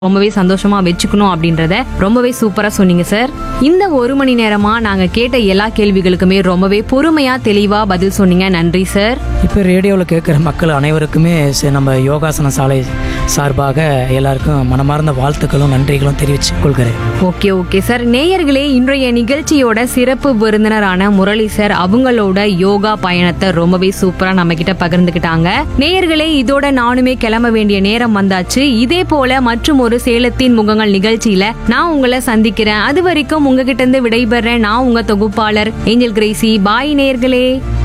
ரொம்பவே சந்தோஷமா வச்சுக்கணும் அப்படின்றத ரொம்பவே சூப்பரா சொன்னீங்க சார் இந்த ஒரு மணி நேரமா நாங்க கேட்ட எல்லா கேள்விகளுக்குமே ரொம்பவே பொறுமையா தெளிவா பதில் சொன்னீங்க நன்றி சார் இப்போ ரேடியோவில் கேட்குற மக்கள் அனைவருக்குமே ச- நம்ம யோகாசன சாலை சார்பாக எல்லாருக்கும் மனமார்ந்த வாழ்த்துக்களும் நன்றிகளும் தெரிவித்துக் கொள்கிறேன் ஓகே ஓகே சார் நேயர்களே இன்றைய நிகழ்ச்சியோட சிறப்பு விருந்தினரான முரளி சார் அவங்களோட யோகா பயணத்தை ரொம்பவே சூப்பரா நம்ம கிட்ட பகிர்ந்துக்கிட்டாங்க நேயர்களே இதோட நானுமே கிளம்ப வேண்டிய நேரம் வந்தாச்சு இதே போல மற்றும் ஒரு சேலத்தின் முகங்கள் நிகழ்ச்சியில நான் உங்களை சந்திக்கிறேன் அது வரைக்கும் உங்ககிட்ட இருந்து விடைபெறேன் நான் உங்க தொகுப்பாளர் ஏஞ்சல் கிரேசி பாய் நேயர்களே